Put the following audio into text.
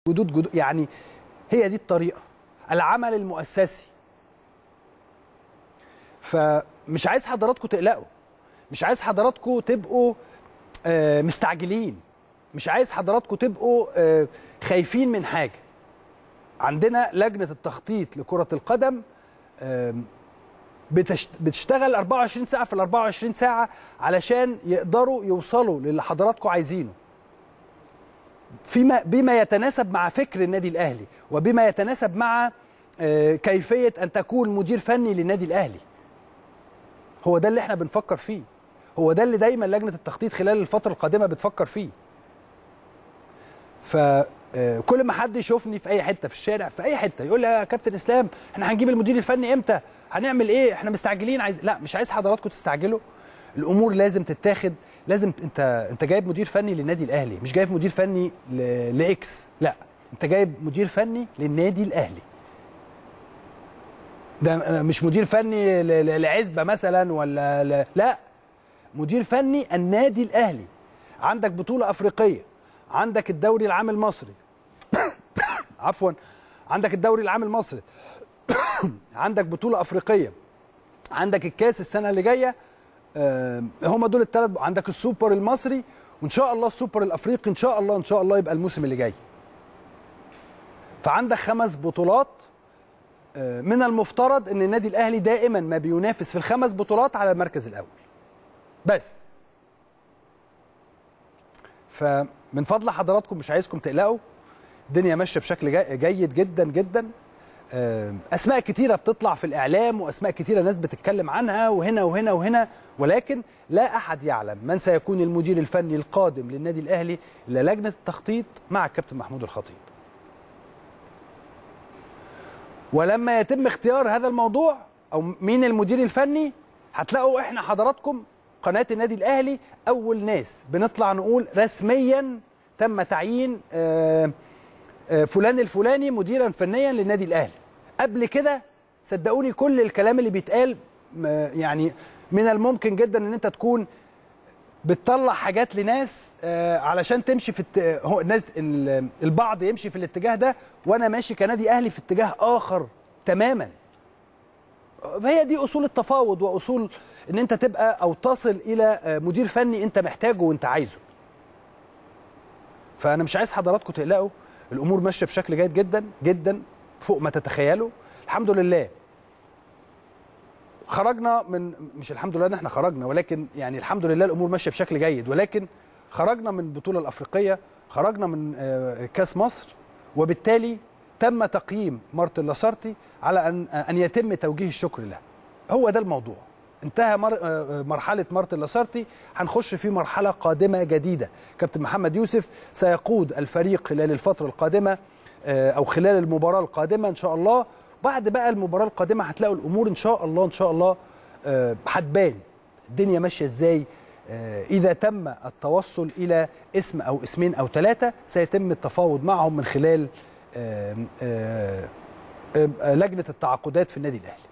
جدود جدود يعني هي دي الطريقه العمل المؤسسي فمش عايز حضراتكم تقلقوا مش عايز حضراتكم تبقوا آه، مستعجلين مش عايز حضراتكم تبقوا آه، خايفين من حاجه عندنا لجنه التخطيط لكره القدم آم، بتشت- بتشتغل 24 ساعه في ال 24 ساعه علشان يقدروا يوصلوا للي حضراتكم عايزينه فيما بما يتناسب مع فكر النادي الاهلي وبما يتناسب مع آه، كيفيه ان تكون مدير فني للنادي الاهلي هو ده اللي احنا بنفكر فيه هو ده اللي دايما لجنه التخطيط خلال الفتره القادمه بتفكر فيه فكل ما حد يشوفني في اي حته في الشارع في اي حته يقول لي يا كابتن اسلام احنا هنجيب المدير الفني امتى هنعمل ايه احنا مستعجلين عايز لا مش عايز حضراتكم تستعجلوا الامور لازم تتاخد لازم انت انت جايب مدير فني للنادي الاهلي مش جايب مدير فني ل... لاكس لا انت جايب مدير فني للنادي الاهلي ده مش مدير فني ل- ل- لعزبه مثلا ولا ل... لا مدير فني النادي الاهلي عندك بطوله افريقيه عندك الدوري العام المصري عفوا عندك الدوري العام المصري عندك بطوله افريقيه عندك الكاس السنه اللي جايه آه، هم دول الثلاث عندك السوبر المصري وان شاء الله السوبر الافريقي ان شاء الله ان شاء الله يبقى الموسم اللي جاي فعندك خمس بطولات آه، من المفترض ان النادي الاهلي دائما ما بينافس في الخمس بطولات على المركز الاول بس فمن فضل حضراتكم مش عايزكم تقلقوا الدنيا ماشيه بشكل جي- جيد جدا جدا آه، اسماء كتيره بتطلع في الاعلام واسماء كتيره ناس بتتكلم عنها وهنا وهنا وهنا ولكن لا احد يعلم من سيكون المدير الفني القادم للنادي الاهلي الا لجنه التخطيط مع الكابتن محمود الخطيب ولما يتم اختيار هذا الموضوع او مين المدير الفني هتلاقوا احنا حضراتكم قناه النادي الاهلي اول ناس بنطلع نقول رسميا تم تعيين آه، آه، فلان الفلاني مديرا فنيا للنادي الاهلي قبل كده صدقوني كل الكلام اللي بيتقال م- يعني من الممكن جدا ان انت تكون بتطلع حاجات لناس آه، علشان تمشي في الت... هو الناس ال- البعض يمشي في الاتجاه ده وانا ماشي كنادي اهلي في اتجاه اخر تماما هي دي اصول التفاوض واصول ان انت تبقى او تصل الى آه، مدير فني انت محتاجه وانت عايزه فانا مش عايز حضراتكم تقلقوا الامور ماشيه بشكل جيد جدا جدا فوق ما تتخيلوا الحمد لله خرجنا من مش الحمد لله ان احنا خرجنا ولكن يعني الحمد لله الامور ماشيه بشكل جيد ولكن خرجنا من البطوله الافريقيه خرجنا من آه، كاس مصر وبالتالي تم تقييم مارتن لاسارتي على ان ان يتم توجيه الشكر له هو ده الموضوع انتهى مر... آه، مرحله مارتن لاسارتي هنخش في مرحله قادمه جديده كابتن محمد يوسف سيقود الفريق خلال الفتره القادمه آه، او خلال المباراه القادمه ان شاء الله بعد بقى المباراه القادمه هتلاقوا الامور ان شاء الله ان شاء الله آه، هتبان الدنيا ماشيه ازاي آه، اذا تم التوصل الى اسم او اسمين او ثلاثه سيتم التفاوض معهم من خلال آه، آه، آه، لجنه التعاقدات في النادي الاهلي